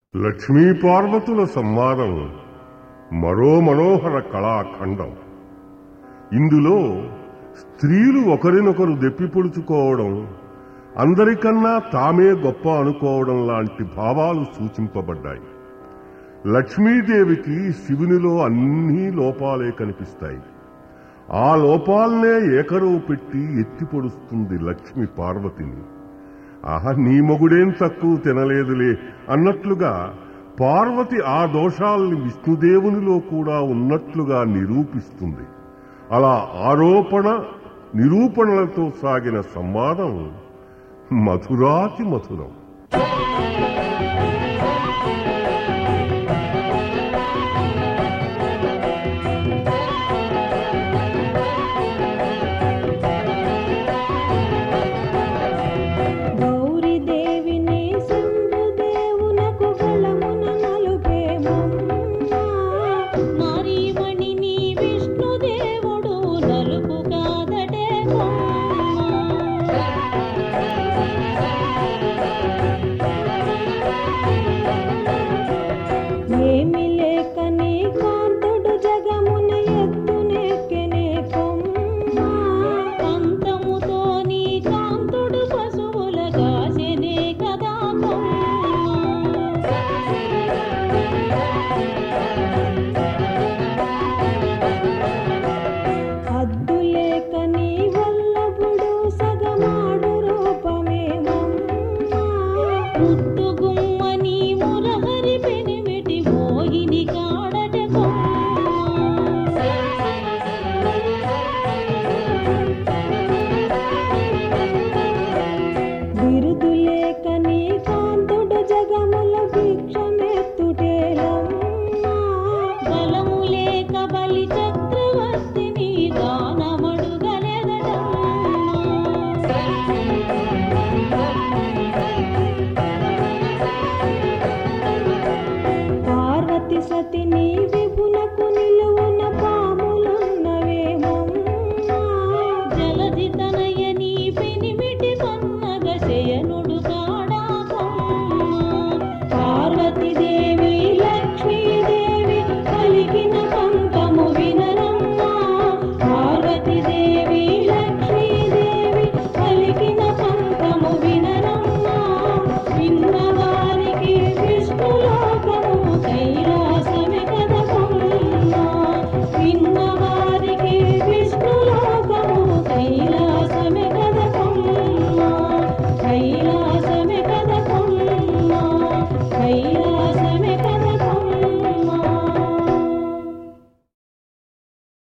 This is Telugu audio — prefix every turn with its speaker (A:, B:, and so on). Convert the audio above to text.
A: లక్ష్మీ పార్వతుల సంవాదం మరో మనోహర కళాఖండం ఇందులో స్త్రీలు ఒకరినొకరు దెప్పిపొడుచుకోవడం అందరికన్నా తామే గొప్ప అనుకోవడం లాంటి భావాలు సూచింపబడ్డాయి లక్ష్మీదేవికి శివునిలో అన్ని లోపాలే కనిపిస్తాయి ఆ లోపాలనే ఏకరువు పెట్టి ఎత్తిపొడుస్తుంది లక్ష్మి పార్వతిని ఆహా నీ మొగుడేం తక్కువ తినలేదులే అన్నట్లుగా పార్వతి ఆ దోషాల్ని విష్ణుదేవునిలో కూడా ఉన్నట్లుగా నిరూపిస్తుంది అలా ఆరోపణ నిరూపణలతో సాగిన సంవాదం మధురాతి మధురం